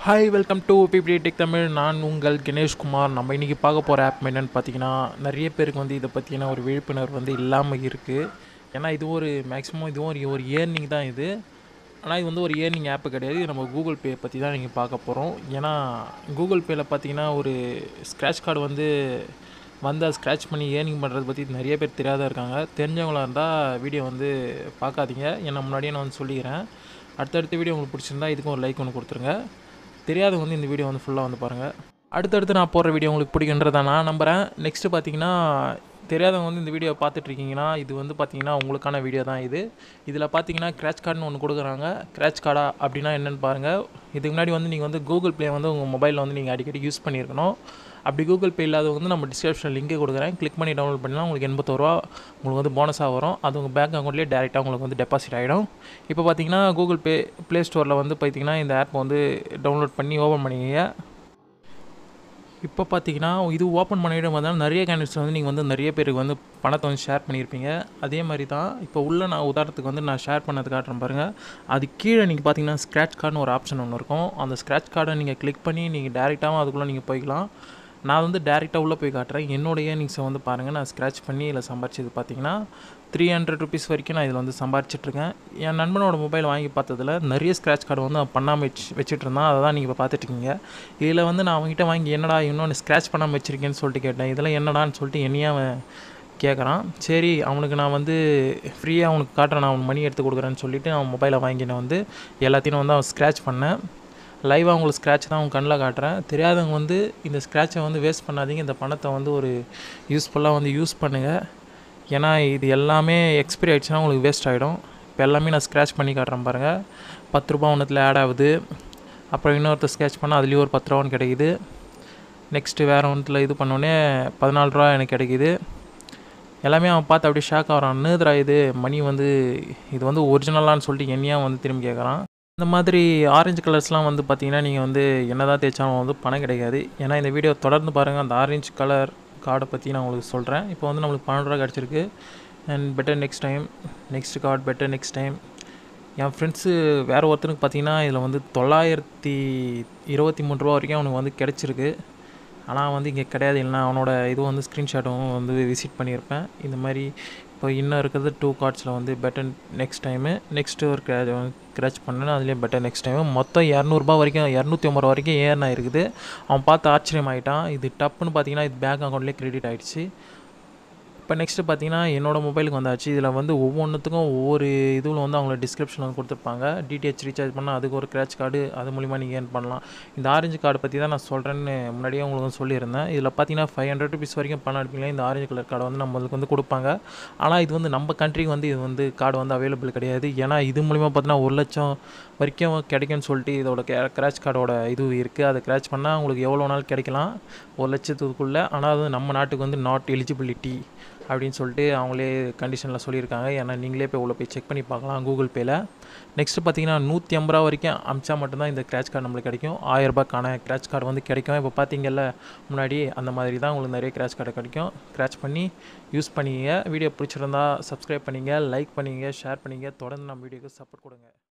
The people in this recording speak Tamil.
hi welcome to PPT tech Tamil நான் உங்கள் கணேஷ்குமார் நம்ம இன்றைக்கி பார்க்க போகிற ஆப் என்னென்னு பார்த்தீங்கன்னா நிறைய பேருக்கு வந்து இதை பற்றின ஒரு விழிப்புணர்வு வந்து இல்லாமல் இருக்குது ஏன்னா இது ஒரு மேக்ஸிமம் இதுவும் ஒரு ஒரு ஏர்னிங் தான் இது ஆனால் இது வந்து ஒரு ஏர்னிங் ஆப்பு கிடையாது இது நம்ம கூகுள் பே பற்றி தான் நீங்கள் பார்க்க போகிறோம் ஏன்னா கூகுள் பேயில் பார்த்தீங்கன்னா ஒரு ஸ்க்ராட்ச் கார்டு வந்து வந்து அதை ஸ்க்ராட்ச் பண்ணி ஏர்னிங் பண்ணுறது பற்றி நிறைய பேர் தெரியாத இருக்காங்க தெரிஞ்சவங்களா இருந்தால் வீடியோ வந்து பார்க்காதீங்க ஏன்னா முன்னாடியே நான் வந்து சொல்லிக்கிறேன் அடுத்தடுத்த வீடியோ உங்களுக்கு பிடிச்சிருந்தா இதுக்கும் ஒரு லைக் ஒன்று கொடுத்துருங்க தெரியாதவங்க வந்து இந்த வீடியோ வந்து ஃபுல்லாக வந்து பாருங்கள் அடுத்தடுத்து நான் போடுற வீடியோ உங்களுக்கு பிடிக்குன்றதை நான் நம்புகிறேன் நெக்ஸ்ட்டு பார்த்தீங்கன்னா தெரியாதவங்க வந்து இந்த வீடியோ பார்த்துட்ருக்கீங்கன்னா இது வந்து பார்த்தீங்கன்னா உங்களுக்கான வீடியோ தான் இது இதில் பார்த்தீங்கன்னா கிராச் கார்டுன்னு ஒன்று கொடுக்குறாங்க கிராச் கார்டா அப்படின்னா என்னென்னு பாருங்கள் இதுக்கு முன்னாடி வந்து நீங்கள் வந்து கூகுள் ப்ளே வந்து உங்கள் மொபைலில் வந்து நீங்கள் அடிக்கடி யூஸ் பண்ணியிருக்கணும் அப்படி கூகுள் பே இல்லாதவங்க வந்து நம்ம டிஸ்கிரிப்ஷன் லிங்கே கொடுக்குறேன் கிளிக் பண்ணி டவுன்லோட் பண்ணலாம் உங்களுக்கு எண்பத்தோருவா உங்களுக்கு வந்து போனஸாக வரும் அது உங்கள் பேங்க் அக்கௌண்ட்லேயே டேரெக்டாக உங்களுக்கு வந்து டெபாசிட் ஆகிடும் இப்போ பார்த்தீங்கன்னா கூகுள் பே ப்ளே ஸ்டோரில் வந்து பார்த்தீங்கன்னா இந்த ஆப் வந்து டவுன்லோட் பண்ணி ஓப்பன் பண்ணிங்க இப்போ பார்த்தீங்கன்னா இது ஓப்பன் பண்ணிவிடும் பார்த்தா நிறைய கேண்டிடேட்ஸ் வந்து நீங்கள் வந்து நிறைய பேருக்கு வந்து பணத்தை வந்து ஷேர் பண்ணியிருப்பீங்க அதே மாதிரி தான் இப்போ உள்ள நான் உதாரணத்துக்கு வந்து நான் ஷேர் பண்ணது காட்டுறேன் பாருங்கள் அது கீழே நீங்கள் பார்த்தீங்கன்னா ஸ்க்ராட்ச் கார்டுன்னு ஒரு ஆப்ஷன் ஒன்று இருக்கும் அந்த ஸ்க்ராட்ச் கார்டை நீங்கள் கிளிக் பண்ணி நீங்கள் டேரெக்டாகவும் அதுக்குள்ளே நீங்கள் போய்க்கலாம் நான் வந்து டேரெக்டாக உள்ளே போய் காட்டுறேன் என்னோடைய ஏர்னிங்ஸை வந்து பாருங்கள் நான் ஸ்க்ராட்ச் பண்ணி இதில் சம்பாரிச்சது பார்த்தீங்கன்னா த்ரீ ஹண்ட்ரட் ருபீஸ் வரைக்கும் நான் இதில் வந்து சம்பாரிச்சிட்ருக்கேன் என் நண்பனோட மொபைல் வாங்கி பார்த்ததில் நிறைய ஸ்க்ராட்ச் கார்டு வந்து அவன் பண்ணாமல் வச்சு வச்சுட்டு இருந்தான் அதை தான் நீங்கள் இப்போ பார்த்துட்ருக்கீங்க இதில் வந்து நான் அவங்ககிட்ட வாங்கி என்னடா இன்னொன்று ஸ்க்ராட்ச் பண்ணாமல் வச்சுருக்கேன்னு சொல்லிட்டு கேட்டேன் இதெல்லாம் என்னடான்னு சொல்லிட்டு என்னையே அவன் கேட்குறான் சரி அவனுக்கு நான் வந்து ஃப்ரீயாக அவனுக்கு காட்டுறேன் நான் அவன் மணி எடுத்து கொடுக்குறேன்னு சொல்லிவிட்டு அவன் மொபைலை வாங்கி நான் வந்து எல்லாத்தையும் வந்து அவன் ஸ்க்ராட்ச் பண்ணேன் லைவாக உங்களுக்கு ஸ்க்ராட்ச் தான் உங்கள் கண்ணில் காட்டுறேன் தெரியாதவங்க வந்து இந்த ஸ்க்ராட்சை வந்து வேஸ்ட் பண்ணாதீங்க இந்த பணத்தை வந்து ஒரு யூஸ்ஃபுல்லாக வந்து யூஸ் பண்ணுங்கள் ஏன்னா இது எல்லாமே எக்ஸ்பிரி ஆகிடுச்சுன்னா உங்களுக்கு வேஸ்ட் ஆகிடும் இப்போ எல்லாமே நான் ஸ்க்ராட்ச் பண்ணி காட்டுறேன் பாருங்கள் பத்து ரூபா ஒன்றத்தில் ஆட் ஆகுது அப்புறம் இன்னொருத்தர் ஸ்க்ராட்ச் பண்ணால் அதுலேயும் ஒரு பத்து ரூபான்னு கிடைக்குது நெக்ஸ்ட்டு வேறு ஒன்றத்தில் இது பண்ணோடனே பதினாலு ரூபா எனக்கு கிடைக்குது எல்லாமே அவன் பார்த்து அப்படியே ஷாக் ஆகிறான் நேதுரா இது மணி வந்து இது வந்து ஒரிஜினலான்னு சொல்லிட்டு என்னையாக வந்து திரும்பி கேட்குறான் இந்த மாதிரி ஆரஞ்சு கலர்ஸ்லாம் வந்து பார்த்தீங்கன்னா நீங்கள் வந்து என்ன தான் தேய்ச்சாலும் வந்து பணம் கிடைக்காது ஏன்னா இந்த வீடியோ தொடர்ந்து பாருங்கள் அந்த ஆரஞ்சு கலர் கார்டை பற்றி நான் உங்களுக்கு சொல்கிறேன் இப்போ வந்து நம்மளுக்கு பன்னெண்டு ரூபா கிடச்சிருக்கு and better next time next card better next time என் ஃப்ரெண்ட்ஸு வேறு ஒருத்தனுக்கு பார்த்தீங்கன்னா இதில் வந்து தொள்ளாயிரத்தி இருபத்தி மூணு ரூபா வரைக்கும் அவனுக்கு வந்து கிடச்சிருக்கு ஆனால் வந்து இங்கே கிடையாது இல்லைனா அவனோட இது வந்து ஸ்க்ரீன்ஷாட்டும் வந்து விசிட் பண்ணியிருப்பேன் இந்த மாதிரி இப்போ இன்னும் இருக்கிறது டூ கார்ட்ஸில் வந்து பெட்டர் நெக்ஸ்ட் டைமு நெக்ஸ்ட்டு ஒரு கிராச் கிராச் பண்ணேன் அதுலேயே பெட்டர் நெக்ஸ்ட் டைமு மொத்தம் இரநூறுபா வரைக்கும் இரநூத்தி ஐம்பது ரூபா வரைக்கும் ஏர்னா இருக்குது அவன் பார்த்து ஆச்சரியம் ஆகிட்டான் இது டப்புன்னு பார்த்தீங்கன்னா இது பேங்க் அக்கௌண்ட்லேயே கிரெடிட் ஆகிடுச்சு இப்போ நெக்ஸ்ட்டு பார்த்தீங்கன்னா என்னோடய மொபைலுக்கு வந்தாச்சு இதில் வந்து ஒவ்வொன்றுத்துக்கும் ஒவ்வொரு இதுவில் வந்து அவங்கள டிஸ்கிரிப்ஷன் வந்து கொடுத்துருப்பாங்க டிடிஹெச் ரீசார்ஜ் பண்ணால் அதுக்கு ஒரு கிராச் கார்டு அது மூலிமா நீங்கள் ஏர்ன் பண்ணலாம் இந்த ஆரஞ்சு கார்டு பற்றி தான் நான் சொல்கிறேன்னு முன்னாடியே உங்களுக்கு வந்து சொல்லியிருந்தேன் இதில் பார்த்தீங்கன்னா ஃபைவ் ஹண்ட்ரட் ருபீஸ் வரைக்கும் பணம் எடுப்பீங்களா இந்த ஆரஞ்சு கலர் கார்டு வந்து நம்மளுக்கு வந்து கொடுப்பாங்க ஆனால் இது வந்து நம்ம கண்ட்ரிக்கு வந்து இது வந்து கார்டு வந்து அவைலபிள் கிடையாது ஏன்னா இது மூலிமா பார்த்தீங்கன்னா ஒரு லட்சம் வரைக்கும் கிடைக்கும்னு சொல்லிட்டு இதோட கிராச் கார்டோட இது இருக்குது அதை கிராச் பண்ணால் உங்களுக்கு எவ்வளோ நாள் கிடைக்கலாம் ஒரு லட்சத்துக்குள்ளே ஆனால் அது நம்ம நாட்டுக்கு வந்து நாட் எலிஜிபிலிட்டி அப்படின்னு சொல்லிட்டு அவங்களே கண்டிஷனில் சொல்லியிருக்காங்க ஏன்னா நீங்களே போய் உள்ள போய் செக் பண்ணி பார்க்கலாம் கூகுள் பேயில் நெக்ஸ்ட்டு பார்த்தீங்கன்னா நூற்றி ஐம்பது ரூபா வரைக்கும் அமிச்சா மட்டும்தான் இந்த கிராச் கார்டு நம்மளுக்கு கிடைக்கும் ஆயிரரூபாக்கான கிராச் கார்டு வந்து கிடைக்கும் இப்போ பார்த்தீங்கல்ல முன்னாடி அந்த மாதிரி தான் உங்களுக்கு நிறைய கிராச் கார்டு கிடைக்கும் கிராச் பண்ணி யூஸ் பண்ணிங்க வீடியோ பிடிச்சிருந்தா சப்ஸ்கிரைப் பண்ணிங்க லைக் பண்ணிங்க ஷேர் பண்ணிங்க தொடர்ந்து நம்ம வீடியோக்கு சப்போர்ட் கொடுங்க